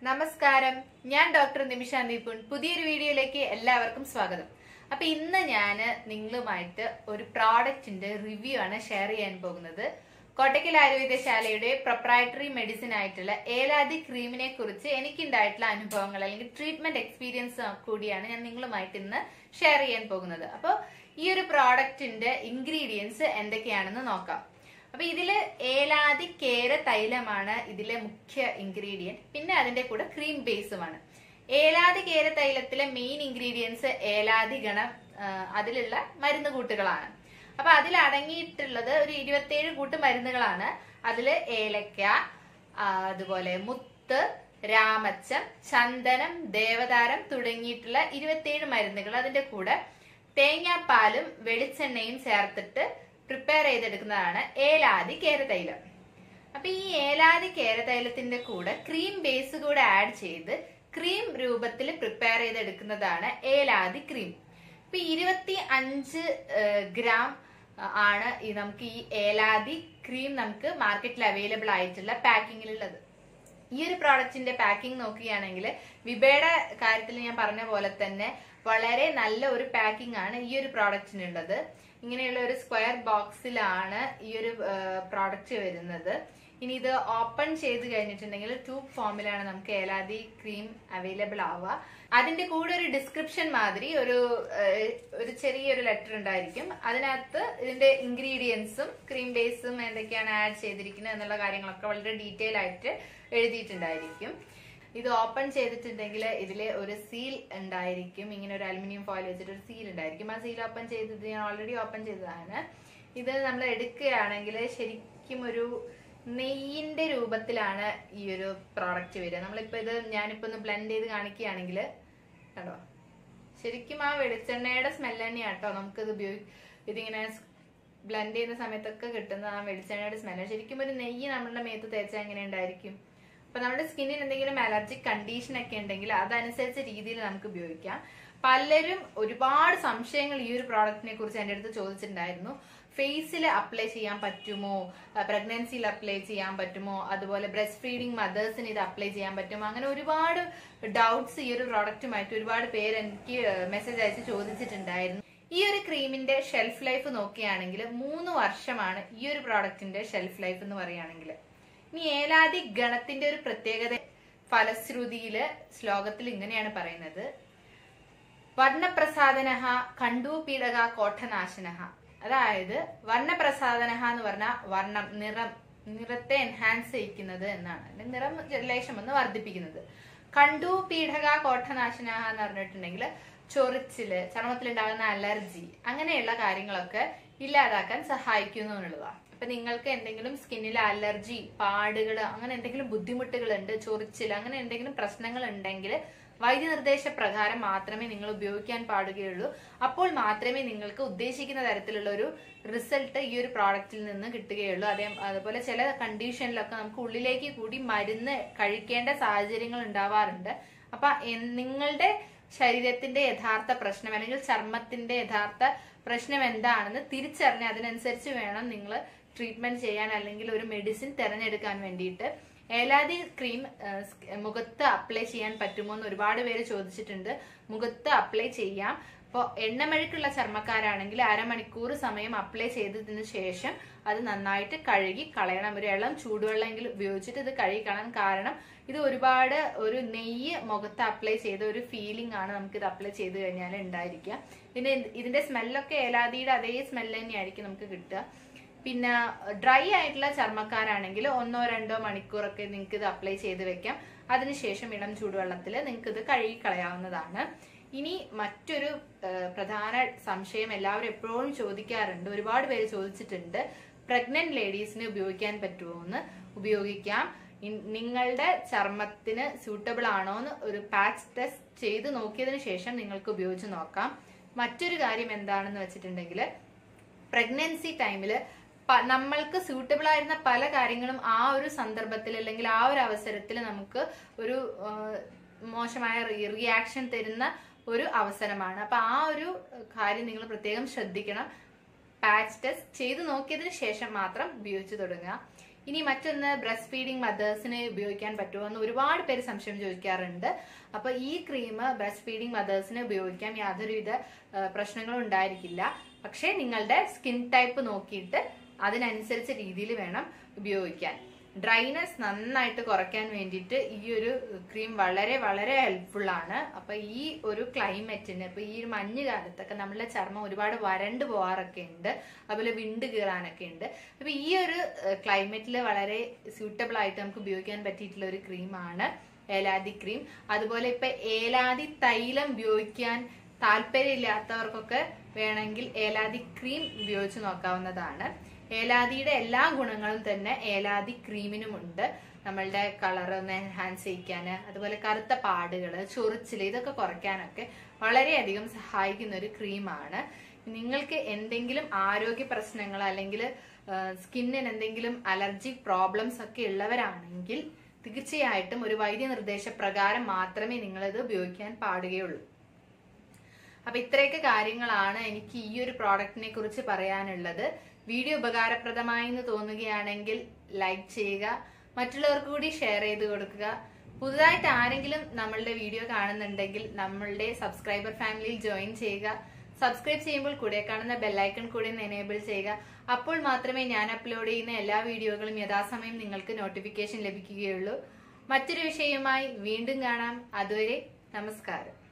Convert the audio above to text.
നമസ്കാരം ഞാൻ ഡോക്ടർ നിമിഷ നിപുൺ പുതിയൊരു വീഡിയോയിലേക്ക് എല്ലാവർക്കും സ്വാഗതം അപ്പൊ ഇന്ന് ഞാൻ നിങ്ങളുമായിട്ട് ഒരു പ്രോഡക്റ്റിന്റെ റിവ്യൂ ആണ് ഷെയർ ചെയ്യാൻ പോകുന്നത് കോട്ടക്കൽ ആയുർവേദശാലയുടെ പ്രൊപ്രൈറ്ററി മെഡിസിൻ ആയിട്ടുള്ള ഏലാദി ക്രീമിനെ കുറിച്ച് എനിക്കുണ്ടായിട്ടുള്ള അനുഭവങ്ങൾ അല്ലെങ്കിൽ ട്രീറ്റ്മെന്റ് എക്സ്പീരിയൻസ് കൂടിയാണ് ഞാൻ നിങ്ങളുമായിട്ട് ഇന്ന് ഷെയർ ചെയ്യാൻ പോകുന്നത് അപ്പോൾ ഈ ഒരു പ്രോഡക്റ്റിന്റെ ഇൻഗ്രീഡിയൻസ് എന്തൊക്കെയാണെന്ന് നോക്കാം അപ്പൊ ഇതില് ഏലാദി കേര തൈലമാണ് ഇതിലെ മുഖ്യ ഇൻഗ്രീഡിയന്റ് പിന്നെ അതിന്റെ കൂടെ ക്രീം ബേസുമാണ് ഏലാദി കേര തൈലത്തിലെ മെയിൻ ഇൻഗ്രീഡിയൻസ് ഏലാദി ഗണം ആ, അതിലുള്ള മരുന്ന് കൂട്ടുകളാണ് അപ്പൊ അതിൽ അടങ്ങിയിട്ടുള്ളത് ഒരു ഇരുപത്തിയേഴ് കൂട്ട് മരുന്നുകളാണ് അതില് ഏലക്ക ആ, അതുപോലെ മുത്ത് രാമച്ചം ചന്ദനം ദേവതാരം തുടങ്ങിയിട്ടുള്ള ഇരുപത്തിയേഴ് മരുന്നുകൾ അതിന്റെ കൂടെ തേങ്ങാപ്പാലും വെളിച്ചെണ്ണയും ചേർത്തിട്ട് പ്രിപ്പയർ ചെയ്തെടുക്കുന്നതാണ് ഏലാദി കേരതൈലം അപ്പൊ ഈ ഏലാദി കേരതൈലത്തിന്റെ കൂടെ ക്രീം ബേസ് കൂടെ ആഡ് ചെയ്ത് ക്രീം രൂപത്തിൽ പ്രിപ്പയർ ചെയ്തെടുക്കുന്നതാണ് ഏലാദി ക്രീം ഇപ്പൊ ഇരുപത്തി അഞ്ച് ഗ്രാം ആ, ആണ് ഈ നമുക്ക് ഈ ഏലാദി ക്രീം നമുക്ക് മാർക്കറ്റിൽ അവൈലബിൾ ആയിട്ടുള്ള പാക്കിങ്ങിലുള്ളത് ഈ ഒരു പ്രോഡക്റ്റിന്റെ പാക്കിംഗ് നോക്കുകയാണെങ്കിൽ വിബയുടെ കാര്യത്തിൽ ഞാൻ പറഞ്ഞ പോലെ തന്നെ വളരെ നല്ല ഒരു പാക്കിംഗ് ആണ് ഈ ഒരു പ്രോഡക്റ്റിനുള്ളത് ഇങ്ങനെയുള്ള ഒരു സ്ക്വയർ ബോക്സിലാണ് ഈ ഒരു പ്രോഡക്റ്റ് വരുന്നത് ഇനി ഇത് ഓപ്പൺ ചെയ്ത് കഴിഞ്ഞിട്ടുണ്ടെങ്കിൽ ട്യൂബ് ഫോമിലാണ് നമുക്ക് ഏലാദി ക്രീം അവൈലബിൾ ആവുക അതിന്റെ കൂടെ ഒരു ഡിസ്ക്രിപ്ഷൻ മാതിരി ഒരു ഏഹ്, ഒരു ചെറിയൊരു ലെറ്റർ ഉണ്ടായിരിക്കും അതിനകത്ത് ഇതിന്റെ ഇൻഗ്രീഡിയൻസും ക്രീം ബേസും എന്തൊക്കെയാണ് ആഡ് ചെയ്തിരിക്കുന്നത് എന്നുള്ള കാര്യങ്ങളൊക്കെ വളരെ ഡീറ്റെയിൽ ആയിട്ട് എഴുതിയിട്ടുണ്ടായിരിക്കും ഇത് ഓപ്പൺ ചെയ്തിട്ടുണ്ടെങ്കിൽ ഇതിൽ ഒരു സീൽ ഉണ്ടായിരിക്കും ഇങ്ങനെ ഒരു അലുമിനിയം ഫോയിൽ വെച്ചിട്ട് ഒരു സീൽ ഉണ്ടായിരിക്കും ആ സീൽ ഓപ്പൺ ചെയ്തത് ഞാൻ ഓൾറെഡി ഓപ്പൺ ചെയ്തതാണ് ഇത് നമ്മൾ എടുക്കുകയാണെങ്കിൽ ശരിക്കും ഒരു നെയ്യിന്റെ രൂപത്തിലാണ് ഈ ഒരു പ്രോഡക്റ്റ് വരിക നമ്മളിപ്പോ ഇത് ഞാനിപ്പോ ഒന്ന് ബ്ലെൻഡ് ചെയ്ത് കാണിക്കുകയാണെങ്കിൽ കണ്ടോ ശരിക്കും ആ വെളിച്ചെണ്ണയുടെ സ്മെൽ തന്നെയാണ് കേട്ടോ നമുക്കിത് ഉപയോഗി ഇതിങ്ങനെ ബ്ലെൻഡ് ചെയ്യുന്ന സമയത്തൊക്കെ കിട്ടുന്ന ആ വെളിച്ചെണ്ണയുടെ സ്മെല്ല് ശരിക്കും ഒരു നെയ്യ് നമ്മളുടെ മേത്ത് തേച്ചാൽ എങ്ങനെ ഉണ്ടായിരിക്കും അപ്പൊ നമ്മുടെ സ്കിന്നിന് എന്തെങ്കിലും അലർജിക് കണ്ടീഷൻ ഒക്കെ ഉണ്ടെങ്കിൽ അതനുസരിച്ച രീതിയിൽ നമുക്ക് ഉപയോഗിക്കാം പലരും ഒരുപാട് സംശയങ്ങൾ ഈ ഒരു പ്രോഡക്റ്റിനെ കുറിച്ച് എൻ്റെ അടുത്ത് ചോദിച്ചിട്ടുണ്ടായിരുന്നു ഫേസിൽ അപ്ലൈ ചെയ്യാൻ പറ്റുമോ പ്രഗ്നൻസിയിൽ അപ്ലൈ ചെയ്യാൻ പറ്റുമോ അതുപോലെ ബ്രസ്റ്റ് ഫീഡിങ് മദേഴ്സിന് ഇത് അപ്ലൈ ചെയ്യാൻ പറ്റുമോ അങ്ങനെ ഒരുപാട് ഡൗട്ട്സ് ഈ ഒരു പ്രോഡക്റ്റുമായിട്ട് ഒരുപാട് പേര് എനിക്ക് മെസ്സേജ് അയച്ച് ചോദിച്ചിട്ടുണ്ടായിരുന്നു ഈ ഒരു ക്രീമിന്റെ ഷെൽഫ് ലൈഫ് നോക്കുകയാണെങ്കിൽ മൂന്ന് വർഷമാണ് ഈ ഒരു പ്രോഡക്റ്റിന്റെ ഷെൽഫ് ലൈഫ് എന്ന് പറയുകയാണെങ്കിൽ ഇനി ഏലാദി ഗണത്തിന്റെ ഒരു പ്രത്യേകത ഫലശ്രുതിയില് ശ്ലോകത്തിൽ ഇങ്ങനെയാണ് പറയുന്നത് വർണ്ണപ്രസാദനഹ കണ്ടൂപീഡക കോഠനാശനഹ അതായത് വർണ്ണപ്രസാദനഹ എന്ന് പറഞ്ഞാൽ വർണ്ണം നിറം നിറത്തെ എൻഹാൻസ് ചെയ്യിക്കുന്നത് എന്നാണ് അല്ലെങ്കിൽ നിറം ലേശം ഒന്ന് വർദ്ധിപ്പിക്കുന്നത് കണ്ടു പീഡക കോഠനാശനഹ എന്ന് പറഞ്ഞിട്ടുണ്ടെങ്കിൽ ചൊറിച്ചില് ചർമ്മത്തിലുണ്ടാകുന്ന അലർജി അങ്ങനെയുള്ള കാര്യങ്ങളൊക്കെ ഇല്ലാതാക്കാൻ സഹായിക്കുന്നു എന്നുള്ളതാണ് അപ്പൊ നിങ്ങൾക്ക് എന്തെങ്കിലും സ്കിന്നിലെ അലർജി പാടുകൾ അങ്ങനെ എന്തെങ്കിലും ബുദ്ധിമുട്ടുകൾ ഉണ്ട് ചൊറിച്ചിൽ അങ്ങനെ എന്തെങ്കിലും പ്രശ്നങ്ങൾ ഉണ്ടെങ്കിൽ വൈദ്യനിർദ്ദേശ പ്രകാരം മാത്രമേ നിങ്ങൾ ഉപയോഗിക്കാൻ പാടുകയുള്ളൂ അപ്പോൾ മാത്രമേ നിങ്ങൾക്ക് ഉദ്ദേശിക്കുന്ന തരത്തിലുള്ള ഒരു റിസൾട്ട് ഈ ഒരു പ്രോഡക്റ്റിൽ നിന്ന് കിട്ടുകയുള്ളൂ അതേ അതുപോലെ ചില കണ്ടീഷനിലൊക്കെ നമുക്ക് ഉള്ളിലേക്ക് കൂടി മരുന്ന് കഴിക്കേണ്ട സാഹചര്യങ്ങൾ ഉണ്ടാവാറുണ്ട് അപ്പൊ എൻ- നിങ്ങളുടെ ശരീരത്തിന്റെ യഥാർത്ഥ പ്രശ്നം അല്ലെങ്കിൽ ചർമ്മത്തിന്റെ യഥാർത്ഥ പ്രശ്നം എന്താണെന്ന് തിരിച്ചറിഞ്ഞ് അതിനനുസരിച്ച് വേണം നിങ്ങൾ ട്രീറ്റ്മെന്റ് ചെയ്യാൻ അല്ലെങ്കിൽ ഒരു മെഡിസിൻ തിരഞ്ഞെടുക്കാൻ വേണ്ടിയിട്ട് ഏലാദി ക്രീം ഏഹ്, സ്- മുഖത്ത് അപ്ലൈ ചെയ്യാൻ പറ്റുമോ എന്ന് ഒരുപാട് പേര് ചോദിച്ചിട്ടുണ്ട് മുഖത്ത് അപ്ലൈ ചെയ്യാം അപ്പോൾ എണ്ണമഴുക്കുള്ള ചർമ്മക്കാരാണെങ്കിൽ അരമണിക്കൂർ സമയം അപ്ലൈ ചെയ്തതിന് ശേഷം അത് നന്നായിട്ട് കഴുകി കളയണം ഒരു ഇളം ചൂടുവെള്ളമെങ്കിലും ഉപയോഗിച്ചിട്ട് ഇത് കഴുകി കളയാൻ കാരണം ഇത് ഒരുപാട് ഒരു നെയ്യ് മുഖത്ത് അപ്ലൈ ചെയ്ത ഒരു ഫീലിംഗ് ആണ് നമുക്ക് ഇത് അപ്ലൈ ചെയ്ത് കഴിഞ്ഞാൽ ഉണ്ടായിരിക്കുക പിന്നെ ഇത് ഇതിന്റെ സ്മെല്ലൊക്കെ ഏലാദിയുടെ അതേ സ്മെല്ല് തന്നെയായിരിക്കും നമുക്ക് കിട്ടുക പിന്നെ ഡ്രൈ ആയിട്ടുള്ള ചർമ്മക്കാരാണെങ്കിൽ ഒന്നോ രണ്ടോ മണിക്കൂറൊക്കെ നിങ്ങൾക്ക് ഇത് അപ്ലൈ ചെയ്ത് വെക്കാം അതിനുശേഷം ഇളം ചൂടുവെള്ളത്തിൽ നിങ്ങൾക്ക് ഇത് കഴുകി കളയാവുന്നതാണ് ഇനി മറ്റൊരു ആ, പ്രധാന സംശയം എല്ലാവരും എപ്പോഴും ചോദിക്കാറുണ്ട് ഒരുപാട് പേര് ചോദിച്ചിട്ടുണ്ട് പ്രഗ്നന്റ് ലേഡീസിന് ഉപയോഗിക്കാൻ പറ്റുമോ എന്ന് ഉപയോഗിക്കാം ഇൻ- നിങ്ങളുടെ ചർമ്മത്തിന് സൂട്ടബിൾ ആണോ എന്ന് ഒരു പാച്ച് ടെസ്റ്റ് ചെയ്ത് നോക്കിയതിന് ശേഷം നിങ്ങൾക്ക് ഉപയോഗിച്ച് നോക്കാം മറ്റൊരു കാര്യം എന്താണെന്ന് വെച്ചിട്ടുണ്ടെങ്കിൽ പ്രഗ്നൻസി ടൈമിൽ നമ്മൾക്ക് സൂട്ടബിൾ ആയിരുന്ന പല കാര്യങ്ങളും ആ ഒരു സന്ദർഭത്തിൽ അല്ലെങ്കിൽ ആ ഒരു അവസരത്തിൽ നമുക്ക് ഒരു ആ, മോശമായ റിയാക്ഷൻ തരുന്ന ഒരു അവസരമാണ് അപ്പൊ ആ ഒരു കാര്യം നിങ്ങൾ പ്രത്യേകം ശ്രദ്ധിക്കണം പാച്ച് ടെസ്റ്റ് ചെയ്ത് നോക്കിയതിന് ശേഷം മാത്രം ഉപയോഗിച്ച് തുടങ്ങുക ഇനി മറ്റൊന്ന് ബ്രസ്റ്റ് ഫീഡിംഗ് മദേഴ്സിന് ഉപയോഗിക്കാൻ പറ്റുമോ എന്ന് ഒരുപാട് പേര് സംശയം ചോദിക്കാറുണ്ട് അപ്പൊ ഈ ക്രീം ബ്രസ്റ്റ് ഫീഡിംഗ് മദേഴ്സിന് ഉപയോഗിക്കാം യാതൊരുവിധ ആ, പ്രശ്നങ്ങളും ഉണ്ടായിരിക്കില്ല പക്ഷേ നിങ്ങളുടെ സ്കിൻ ടൈപ്പ് നോക്കിയിട്ട് അതിനനുസരിച്ച രീതിയിൽ വേണം ഉപയോഗിക്കാൻ ഡ്രൈനെസ് നന്നായിട്ട് കുറയ്ക്കാൻ വേണ്ടിയിട്ട് ഈ ഒരു ക്രീം വളരെ വളരെ ഹെൽപ്ഫുൾ ആണ് അപ്പൊ ഈ ഒരു ക്ലൈമറ്റിന് ഇപ്പൊ ഈ ഒരു മഞ്ഞ് കാലത്തൊക്കെ നമ്മളുടെ ചർമ്മം ഒരുപാട് വരണ്ടു പോകാറൊക്കെ ഉണ്ട് അതുപോലെ വിണ്ട് കീറാനൊക്കെ ഉണ്ട് അപ്പൊ ഈ ഒരു ക്ലൈമറ്റിൽ വളരെ സ്യൂട്ടബിൾ ആയിട്ട് നമുക്ക് ഉപയോഗിക്കാൻ പറ്റിയിട്ടുള്ള ഒരു ക്രീമാണ് ഏലാദി ക്രീം അതുപോലെ ഇപ്പൊ ഏലാദി തൈലം ഉപയോഗിക്കാൻ താല്പര്യമില്ലാത്തവർക്കൊക്കെ വേണമെങ്കിൽ ഏലാദി ക്രീം ഉപയോഗിച്ച് നോക്കാവുന്നതാണ് ഏലാദിയുടെ എല്ലാ ഗുണങ്ങളും തന്നെ ഏലാദി ക്രീമിനുമുണ്ട് നമ്മളുടെ കളർ ഒന്ന് എൻഹാൻസ് ചെയ്യിക്കാൻ അതുപോലെ കറുത്ത പാടുകൾ ചൊറിച്ചിൽ ഇതൊക്കെ കുറയ്ക്കാനൊക്കെ വളരെയധികം സഹായിക്കുന്ന ഒരു ക്രീമാണ് നിങ്ങൾക്ക് എന്തെങ്കിലും ആരോഗ്യ പ്രശ്നങ്ങൾ അല്ലെങ്കിൽ സ്കിന്നിന് എന്തെങ്കിലും അലർജി പ്രോബ്ലംസ് ഒക്കെ ഉള്ളവരാണെങ്കിൽ തീർച്ചയായിട്ടും ഒരു വൈദ്യ നിർദ്ദേശപ്രകാരം മാത്രമേ നിങ്ങളിത് ഉപയോഗിക്കാൻ പാടുകയുള്ളൂ അപ്പൊ ഇത്രയൊക്കെ കാര്യങ്ങളാണ് എനിക്ക് ഈ ഒരു പ്രോഡക്റ്റിനെ കുറിച്ച് പറയാനുള്ളത് വീഡിയോ ഉപകാരപ്രദമായി എന്ന് തോന്നുകയാണെങ്കിൽ ലൈക്ക് ചെയ്യുക മറ്റുള്ളവർക്ക് കൂടി ഷെയർ ചെയ്ത് കൊടുക്കുക പുതുതായിട്ട് ആരെങ്കിലും നമ്മളുടെ വീഡിയോ കാണുന്നുണ്ടെങ്കിൽ നമ്മളുടെ സബ്സ്ക്രൈബർ ഫാമിലിയിൽ ജോയിൻ ചെയ്യുക സബ്സ്ക്രൈബ് ചെയ്യുമ്പോൾ കൂടെ കാണുന്ന ബെല്ലൈക്കൺ കൂടി ഒന്ന് എനേബിൾ ചെയ്യുക അപ്പോൾ മാത്രമേ ഞാൻ അപ്ലോഡ് ചെയ്യുന്ന എല്ലാ വീഡിയോകളും യഥാസമയം നിങ്ങൾക്ക് നോട്ടിഫിക്കേഷൻ ലഭിക്കുകയുള്ളൂ മറ്റൊരു വിഷയവുമായി വീണ്ടും കാണാം അതുവരെ നമസ്കാരം